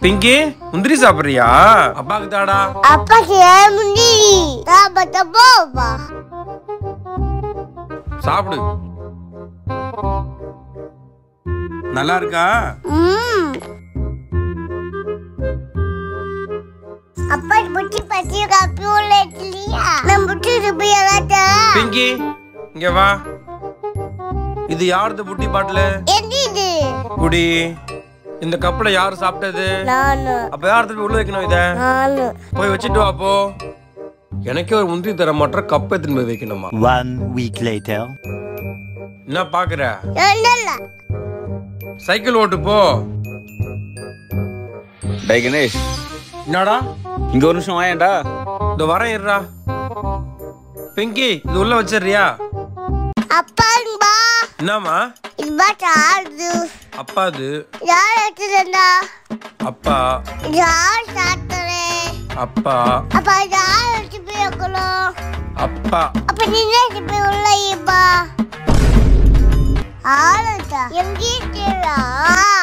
பிங்கி முந்திரி சாப்பிடுறியா அப்பாக்கு தாடா அப்பா ஏன் முந்திரி சாப்பிட்ட போப்பா சாப்பிடு நல்லா இருக்கா ம் அப்பா புட்டி பத்தி காப்பி உள்ள இல்லையா நான் புட்டி போய் எல்லாத்தா பிங்கி இங்க வா இது யாருது புட்டி பாட்டிலு என்னது குடி இந்த கப்ல யாரு சாப்பிட்டது நானு அப்ப யார் திருப்பி உள்ள வைக்கணும் இத நானு போய் வச்சுட்டு வா அப்போ எனக்கே ஒரு முந்திரி தர மாட்டேற கப்பை திரும்ப போய் வைக்கணுமா One week later. என்ன பாக்குற இல்ல சைக்கிள் ஓட்டு போ டை கணேஷ் என்னடா இங்க ஒரு நிமிஷம் வாயேன்டா இந்த வரேன் இருடா பிங்கி இது உள்ள வச்சிடுறியா அப்பான்பா என்னம்மா இதுபா சாது அப்பா இது யார் எடுத்துருந்தா அப்பா யார் சாத்துறே அப்பா அப்பா யார் எடுத்து போய் வைக்கணும் அப்பா அப்ப நீ எடுத்து போய் உள்ள இப்பா ஆளுதா எங்கே இருக்கா